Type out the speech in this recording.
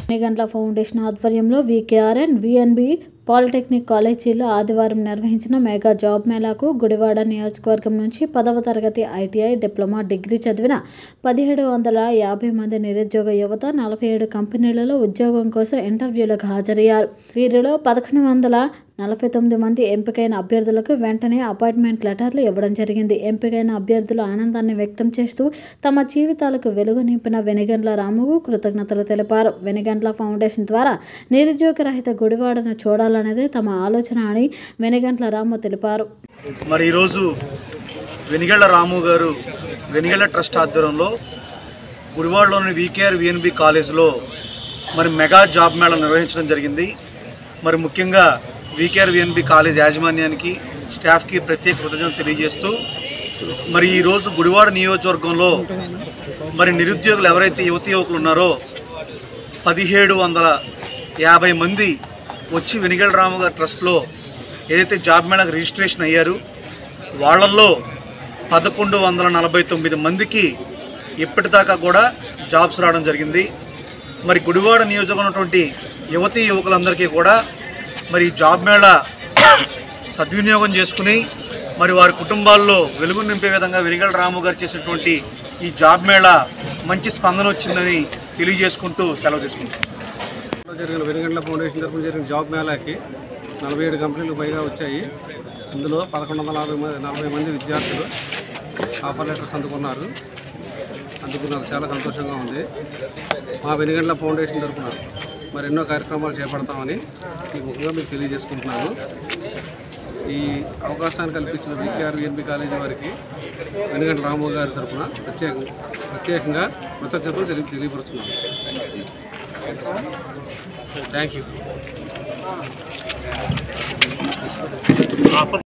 నిగంట్ల foundation ఆధ్వర్యంలో వికేఆర్ఎన్ VNB polytechnic కాలేజీలో ఆదివారం నిర్వహించిన మెగా జాబ్ మేళాకు గుడివాడ నియోజకవర్గం నుంచి పదవ తరగతి ఐటీఐ డిప్లొమా డిగ్రీ చదివిన పదిహేడు వందల యాభై మంది నిరుద్యోగ యువత నలభై ఏడు కంపెనీలలో ఉద్యోగం కోసం ఇంటర్వ్యూలకు హాజరయ్యారు వీరిలో పదకొండు వందల నలభై తొమ్మిది మంది ఎంపికైన అభ్యర్థులకు వెంటనే అపాయింట్మెంట్ లెటర్లు ఇవ్వడం జరిగింది ఎంపికైన అభ్యర్థులు ఆనందాన్ని వ్యక్తం చేస్తూ తమ జీవితాలకు వెలుగు నింపిన వెనిగండ్ల రాముకు కృతజ్ఞతలు తెలిపారు వెనిగండ్ల ఫౌండేషన్ ద్వారా నిరుద్యోగ రహిత గుడివాడను చూడాలనేదే తమ ఆలోచన అని వెనిగండ్ల రాము తెలిపారు మరి ఈరోజు వెనిగళ్ళ రాము గారు వెనిగళ్ళ ట్రస్ట్ ఆధ్వర్యంలో గుడివాడలోని వికేఆర్ విఎన్బి కాలేజీలో మరి మెగా జాబ్ మేళా నిర్వహించడం జరిగింది మరి ముఖ్యంగా వికేఆర్ విఎన్బి కాలేజ్ యాజమాన్యానికి స్టాఫ్కి ప్రత్యేక కృతజ్ఞతలు తెలియజేస్తూ మరి ఈరోజు గుడివాడ నియోజకవర్గంలో మరి నిరుద్యోగులు ఎవరైతే యువతి యువకులు ఉన్నారో పదిహేడు వందల యాభై మంది వచ్చి వెనిగళ్ళ రాము గారి ట్రస్ట్లో ఏదైతే జాబ్ మేళాకు రిజిస్ట్రేషన్ అయ్యారు వాళ్ళల్లో పదకొండు వందల నలభై తొమ్మిది మందికి ఇప్పటిదాకా కూడా జాబ్స్ రావడం జరిగింది మరి గుడివాడ నియోజకవర్గం ఉన్నటువంటి యువతీ యువకులందరికీ కూడా మరి ఈ జాబ్ మేళా సద్వినియోగం చేసుకుని మరి వారి కుటుంబాల్లో వెలుగు నింపే విధంగా వెనిగళ్ళ రాము గారు చేసినటువంటి ఈ జాబ్ మేళా మంచి స్పందన వచ్చిందని తెలియజేసుకుంటూ సెలవు తీసుకుంటాం లో జరిగిన వెనుగండ్ల ఫౌండేషన్ తరఫున జరిగిన జాబ్ మేళాకి నలభై ఏడు కంపెనీలు పైగా వచ్చాయి ఇందులో పదకొండు వందల నలభై మంది నలభై మంది విద్యార్థులు ఆఫర్ లెటర్స్ అందుకున్నారు అందుకు నాకు చాలా సంతోషంగా ఉంది మా వెనుగండ్ల ఫౌండేషన్ తరఫున మరి ఎన్నో కార్యక్రమాలు చేపడతామని ఈ ముఖ్యంగా మీకు తెలియజేసుకుంటున్నాను ఈ అవకాశాన్ని కల్పించిన వికేఆర్ విఎన్బి కాలేజీ వారికి వెనుగండ్ల రాము గారి తరఫున ప్రత్యేక ప్రత్యేకంగా కృతజ్ఞతలు తెలియ తెలియపరుస్తున్నాను థ్యాంక్ యూ